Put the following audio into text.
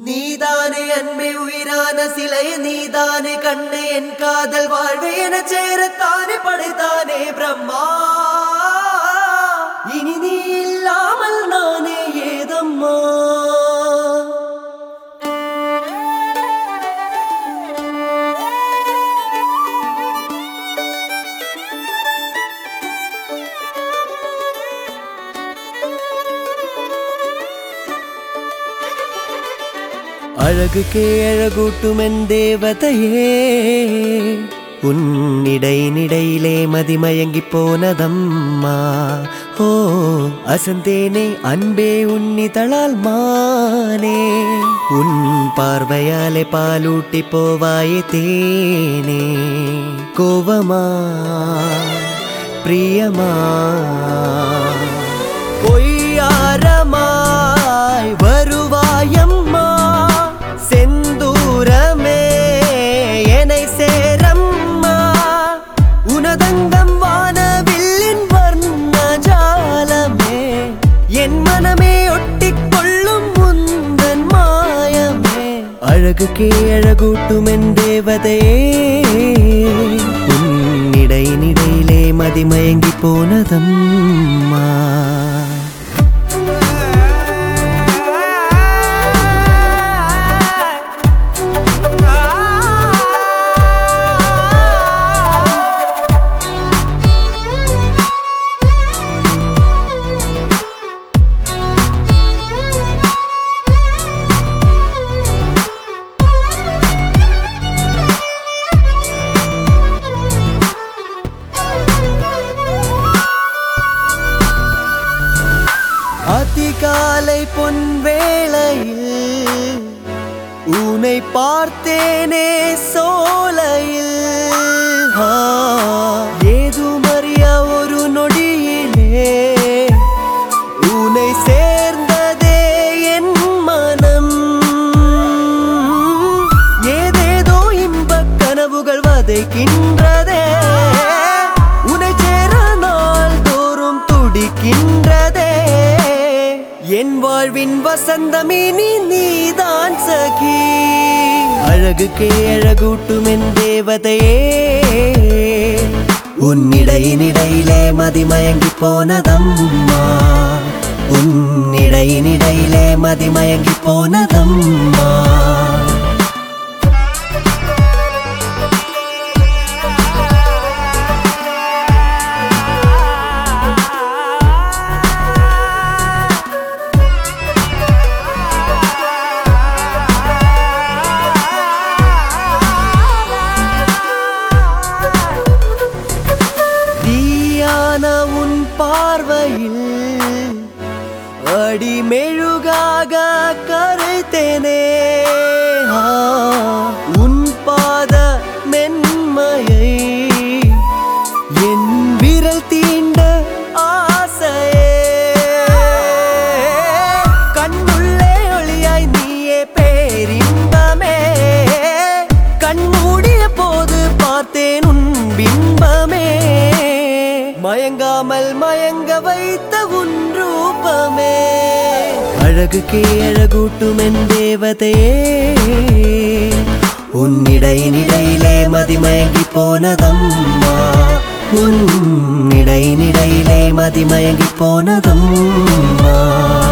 நீதானே அன்பே உயிரான சிலை நீதானே கண்ணே என் காதல் வாழ்வு என சேரத்தானே படைத்தானே பிரம்மா இனி நீ இல்லாமல் நானே ஏதம்மா அழகுக்கே அழகூட்டும் என் தேவதையே உன்னிடை நிடையிலே மதிமயங்கி போனதம்மா ஓ அசந்தேனே அன்பே உன்னிதழால் மானே உன் பார்வையாலே பாலூட்டி போவாயே தேனே கோவமா பிரியமா பொய்யாரமாய் வருவாயம்மா செந்தூரமே என்னை சேரம்மா உனதங்கம் வானவில்லின் வர்ண ஜாலமே என் மனமே ஒட்டிக் கொள்ளும் முந்தன் மாயமே அழகுக்கே அழகூட்டும் என் தேவதையே உன்னிடை நிடையிலே மதிமயங்கி போனதம்மா அதிகாலை பொன் வேளையில் உன்னை பார்த்தேனே சோலையில் ஆ, ஏதுமறியா ஒரு நொடியிலே உன்னை சேர்ந்ததே என் மனம் ஏதேதோ இன்பக் கனவுகள் வதைக்கின்றதே உன்னை சேர நாள் தோறும் துடிக்கின்றதே என் வாழ்வின் வசந்தமே நீ நீதான் சகி அழகுக்கே அழகூட்டும் என் தேவதையே உன்னிடையினிடையிலே மதிமயங்கி போனதம்மா உன்னிடையினிடையிலே மதிமயங்கி போனதம்மா தீயான உன் பார்வையில் அடிமெழுகாக கரைத்தேனே ஆ, உன் பாத மென்மையை என் விரல் தீண்ட ஆசையே கண்ணுள்ளே ஒளியாய் நீயே பேரின்பமே கண் மூடிய போது பார்த்தேன் உன் பிம்பமே மயங்காமல் மயங்க வைத்த உன் ரூபமே அழகுக்கே அழகூட்டும் என் தேவதையே உன்னிடையினிடையிலே மதிமயங்கி போனதம்மா உன்னிடையினிடையிலே மதிமயங்கி போனதம்மா